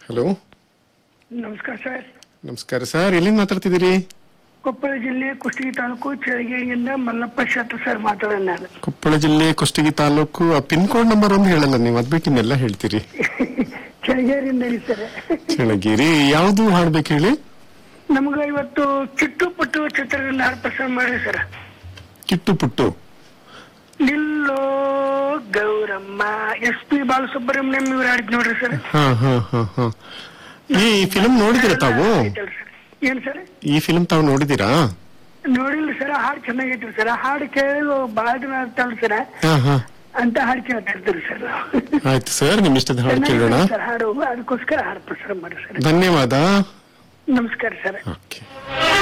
Hello ನಮಸ್ಕಾರ sir ನಮಸ್ಕಾರ sir ಎಲ್ಲಿಂದ ಮಾತಾಡ್ತಿದ್ದೀರಿ ಕೊಪ್ಪಳ ಜಿಲ್ಲೆ ಕುಷ್ಟಗಿ ತಾಲೂಕು ಚಳಗೇರಿಯಿಂದ ಮಲ್ಲಪ್ಪ ಶೆಟ್ಟ ಸರ್ ಮಾತಾಡೋಣ ನಾನು ಕೊಪ್ಪಳ ಜಿಲ್ಲೆ ಕುಷ್ಟಗಿ ತಾಲೂಕು ಆ ಪಿನ್ ಕೋಡ್ ನಂಬರ್ ಒಂದು ಹೇಳಲ್ಲ ನೀವು ಅದ್ ಬಿಟ್ಟು ಇನ್ನೆಲ್ಲ ಹೇಳ್ತೀರಿ ಚಳಗೇರಿಯಿಂದ ಸರ್ ಚಳಗಿರಿ ಯಾವುದು ಹಾಡ್ಬೇಕು ಹೇಳಿ ನಮ್ಗ ಇವತ್ತು ಚಿಟ್ಟು ಪುಟ್ಟು ಚಿತ್ರದಿಂದ ಹಾಡು ಪ್ರಸಾರ ಮಾಡಿ ಸರ್ ಕಿಟ್ಟು ಪುಟ್ಟು ನಿಲ್ಲೋ ಗೌರಮ್ಮ ಎಸ್ ಪಿ ಬಾಲಸುಬ್ರಹ್ಮಣ್ಯಂ ಇವ್ರು ಹಾಡಿದ್ ನೋಡ್ರಿ ಸರ್ ಹಾ ಹಾ ಹಾ ಹಾ ಈ ಫಿಲ್ಮ್ ನೋಡಿದಿರ ತಾವು ಐತಲ್ ಸರ್. ಏನ್ ಸರ್ ಈ ಫಿಲ್ಮ್ ತಾವು ನೋಡಿದಿರಾ ನೋಡಿಲ್ಲ ಸರ್ ಹಾಡು ಚೆನ್ನಾಗೈತ್ರಿ ಸರ್ ಹಾಡು ಕೇಳಿ ಬಹಳ ದಿನ ಆಗ್ತಾವಲ್ಲ ಸರ್ ಹಾ ಹಾ ಅಂತ ಹಾಡು ಕೇಳ್ತಾ ಇರ್ತೀರಿ ಸರ್ ನಾವು ಆಯ್ತು ಸರ್ ನಿಮ್ ಇಷ್ಟದ ಹಾಡು ಕೇಳೋಣ ಚೆನ್ನಾಗಿದೆ ಸರ್ ಹಾಡು ಅದಕ್ಕೋಸ್ಕರ ಹಾಡು ಪ್ರಸಾರ ಮಾಡಿ ಸರ್ ಧನ್ಯವಾದ ನಮಸ್ಕಾರ ಸರ್ ಓಕೆ